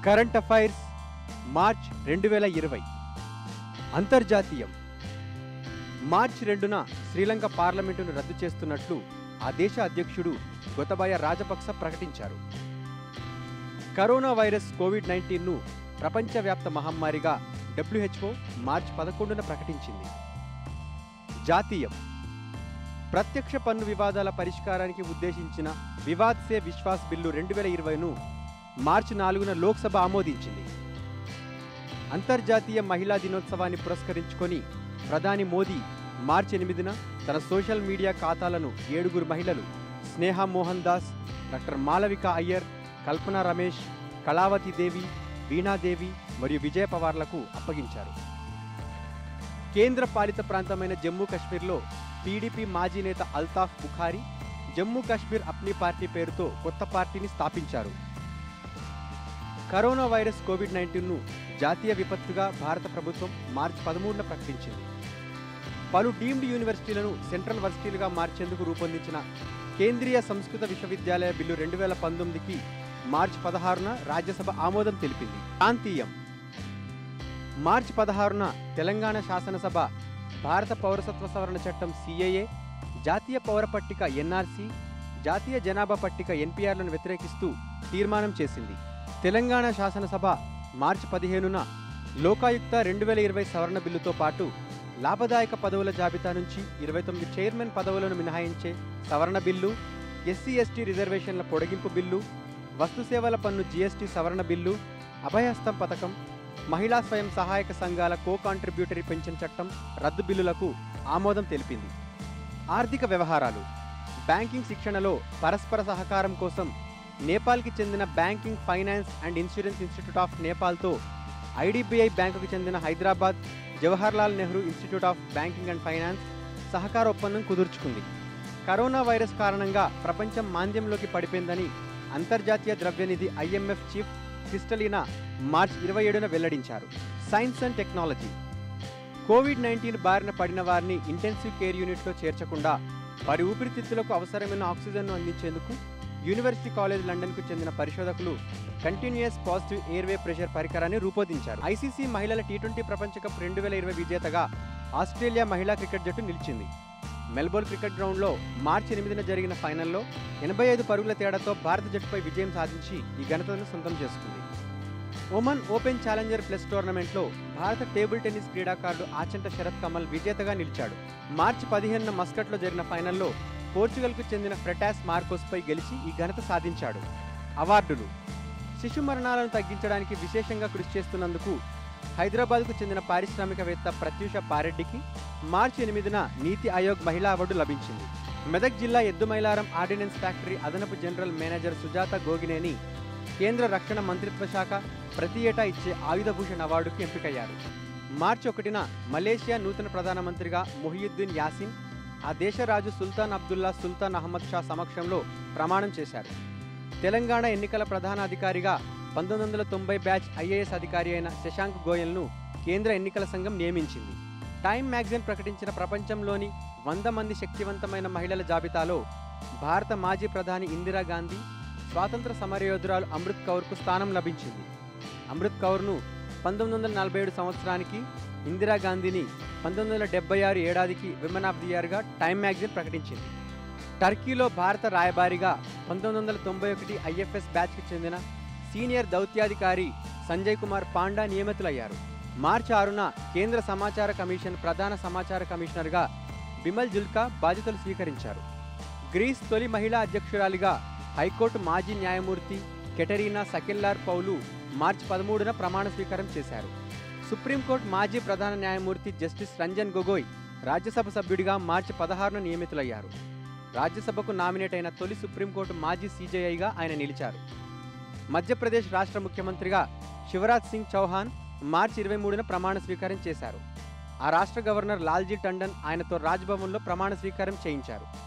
current affairs March రెండు వేల ఇరవై అంతర్జాతీయం మార్చ్ రెండున శ్రీలంక పార్లమెంటును రద్దు చేస్తున్నట్లు ఆ దేశ అధ్యక్షుడు గొతబాయ రాజపక్స ప్రకటించారు కరోనా వైరస్ కోవిడ్ నైన్టీన్ను ప్రపంచవ్యాప్త మహమ్మారిగా డబ్ల్యూహెచ్ఓ మార్చి పదకొండున ప్రకటించింది జాతీయం ప్రత్యక్ష పన్ను వివాదాల పరిష్కారానికి ఉద్దేశించిన వివాద్ సే విశ్వాస్ బిల్లు రెండు వేల ఇరవైను మార్చి నాలుగున లోక్సభ ఆమోదించింది అంతర్జాతీయ మహిళా దినోత్సవాన్ని పురస్కరించుకొని ప్రధాని మోదీ మార్చి ఎనిమిదిన తన సోషల్ మీడియా ఖాతాలను ఏడుగురు మహిళలు స్నేహ మోహన్ దాస్ డాక్టర్ మాలవిక అయ్యర్ కల్పన రమేష్ కళావతి దేవి వీణాదేవి మరియు విజయ పవార్లకు అప్పగించారు కేంద్ర పాలిత ప్రాంతమైన జమ్మూ కాశ్మీర్లో టీడీపీ మాజీ నేత అల్తాఫ్ బుఖారీ జమ్మూ కాశ్మీర్ అప్నీ పార్టీ పేరుతో కొత్త పార్టీని స్థాపించారు కరోనా వైరస్ కోవిడ్ నైన్టీన్ను జాతీయ విపత్తుగా భారత ప్రభుత్వం మార్చి పదమూడున ప్రకటించింది పలు డీమ్డ్ యూనివర్సిటీలను సెంట్రల్ వర్సిటీలుగా మార్చేందుకు రూపొందించిన కేంద్రీయ సంస్కృత విశ్వవిద్యాలయ బిల్లు రెండు వేల పంతొమ్మిదికి మార్చి పదహారున రాజ్యసభ ఆమోదం తెలిపింది ప్రాంతీయం మార్చి పదహారున తెలంగాణ శాసనసభ భారత పౌరసత్వ సవరణ చట్టం సిఏఏ జాతీయ పౌర పట్టిక ఎన్ఆర్సి జాతీయ జనాభా పట్టిక ఎన్పిఆర్లను వ్యతిరేకిస్తూ తీర్మానం చేసింది తెలంగాణ శాసనసభ మార్చి పదిహేనున లోకాయుక్త రెండు వేల ఇరవై సవరణ బిల్లుతో పాటు లాభదాయక పదవుల జాబితా నుంచి ఇరవై తొమ్మిది చైర్మన్ పదవులను మినహాయించే సవరణ బిల్లు ఎస్సీ ఎస్టీ రిజర్వేషన్ల పొడిగింపు బిల్లు వస్తు సేవల పన్ను జీఎస్టీ సవరణ బిల్లు అభయహస్తం పథకం మహిళా స్వయం సహాయక సంఘాల కో కాంట్రిబ్యూటరీ పెన్షన్ చట్టం రద్దు బిల్లులకు ఆమోదం తెలిపింది ఆర్థిక వ్యవహారాలు బ్యాంకింగ్ శిక్షణలో పరస్పర సహకారం కోసం నేపాల్కి చెందిన banking finance and insurance institute of నేపాల్తో ఐడిబిఐ బ్యాంకుకు చెందిన Hyderabad Jawaharlal Nehru institute of banking and finance సహకార ఒప్పందం కుదుర్చుకుంది కరోనా వైరస్ కారణంగా ప్రపంచం మాంద్యంలోకి పడిపోయిందని అంతర్జాతీయ ద్రవ్యనిధి ఐఎంఎఫ్ చీఫ్ క్రిస్టలీనా మార్చ్ ఇరవై ఏడున వెల్లడించారు science and technology covid nineteen బారిన పడిన వారిని ఇంటెన్సివ్ కేర్ యూనిట్లో చేర్చకుండా వారి ఊపిరితిత్తులకు అవసరమైన ఆక్సిజన్ను అందించేందుకు యూనివర్సిటీ కాలేజ్ లండన్కు చెందిన పరిశోధకులు కంటిన్యూయస్ పాజిటివ్ ఎయిర్వే ప్రెషర్ పరికరాన్ని రూపొందించారు ఐసీసీ మహిళల టీ ట్వంటీ ప్రపంచ కప్ రెండు వేల ఇరవై విజేతగా ఆస్ట్రేలియా మహిళా క్రికెట్ జట్టు నిలిచింది మెల్బోర్న్ క్రికెట్ గ్రౌండ్లో మార్చి ఎనిమిదిన జరిగిన ఫైనల్లో ఎనభై ఐదు పరుగుల తేడాతో భారత జట్టుపై విజయం సాధించి ఈ ఘనతను సొంతం చేసుకుంది ఒమన్ ఓపెన్ ఛాలెంజర్ ప్లస్ టోర్నమెంట్లో భారత టేబుల్ టెన్నిస్ క్రీడాకారుడు ఆచంట శరత్ కమల్ విజేతగా నిలిచాడు మార్చి పదిహేనున మస్కట్లో జరిగిన ఫైనల్లో పోర్చుగల్కు చెందిన ఫ్రెటాస్ మార్కోస్పై గెలిచి ఈ ఘనత సాధించాడు అవార్డులు శిశు మరణాలను తగ్గించడానికి విశేషంగా కృషి చేస్తున్నందుకు హైదరాబాద్కు చెందిన పారిశ్రామికవేత్త ప్రత్యూష పారెడ్డికి మార్చి ఎనిమిదిన నీతి ఆయోగ్ మహిళా అవార్డు లభించింది మెదక్ జిల్లా ఎద్దుమైలారం ఆర్డినెన్స్ ఫ్యాక్టరీ అదనపు జనరల్ మేనేజర్ సుజాత గోగినేని కేంద్ర రక్షణ మంత్రిత్వ శాఖ ప్రతి ఏటా ఇచ్చే ఆయుధభూషణ్ అవార్డుకు ఎంపికయ్యారు మార్చి ఒకటిన మలేషియా నూతన ప్రధానమంత్రిగా మొహియుద్దీన్ యాసిన్ ఆ దేశ రాజు సుల్తాన్ అబ్దుల్లా సుల్తాన్ అహ్మద్ షా సమక్షంలో ప్రమాణం చేశారు తెలంగాణ ఎన్నికల ప్రధాన అధికారిగా పంతొమ్మిది వందల తొంభై బ్యాచ్ ఐఏఎస్ అధికారి అయిన శశాంక్ గోయల్ను కేంద్ర ఎన్నికల సంఘం నియమించింది టైమ్ మ్యాగజైన్ ప్రకటించిన ప్రపంచంలోని వంద మంది శక్తివంతమైన మహిళల జాబితాలో భారత మాజీ ప్రధాని ఇందిరాగాంధీ స్వాతంత్ర సమరయోధురాలు అమృత్ కౌర్కు స్థానం లభించింది అమృత్ కౌర్ను పంతొమ్మిది వందల నలభై ఏడు సంవత్సరానికి ఇందిరాగాంధీని పంతొమ్మిది వందల డెబ్బై ఆరు ఏడాదికి విమెన్ ఆఫ్ ది ఇయర్గా టైమ్ మ్యాగజైన్ ప్రకటించింది టర్కీలో భారత రాయబారిగా పంతొమ్మిది వందల తొంభై ఒకటి ఐఎఫ్ఎస్ బ్యాచ్కి చెందిన సీనియర్ దౌత్యాధికారి సంజయ్ కుమార్ పాండా నియమితులయ్యారు మార్చి ఆరున కేంద్ర సమాచార కమిషన్ ప్రధాన సమాచార కమిషనర్గా బిమల్ జుల్కా బాధ్యతలు స్వీకరించారు గ్రీస్ తొలి మహిళా అధ్యక్షురాలిగా హైకోర్టు మాజీ న్యాయమూర్తి కెటరీనా సకెల్లార్ పౌలు మార్చి పదమూడున ప్రమాణ స్వీకారం చేశారు సుప్రీంకోర్టు మాజీ ప్రధాన న్యాయమూర్తి జస్టిస్ రంజన్ గొగోయ్ రాజ్యసభ సభ్యుడిగా మార్చి పదహారున నియమితులయ్యారు రాజ్యసభకు నామినేట్ అయిన తొలి సుప్రీంకోర్టు మాజీ సీజేఐగా ఆయన నిలిచారు మధ్యప్రదేశ్ రాష్ట్ర ముఖ్యమంత్రిగా శివరాజ్ సింగ్ చౌహాన్ మార్చి ఇరవై మూడున ప్రమాణ స్వీకారం చేశారు ఆ రాష్ట్ర గవర్నర్ లాల్జీ టండన్ ఆయనతో రాజ్భవన్లో ప్రమాణ స్వీకారం చేయించారు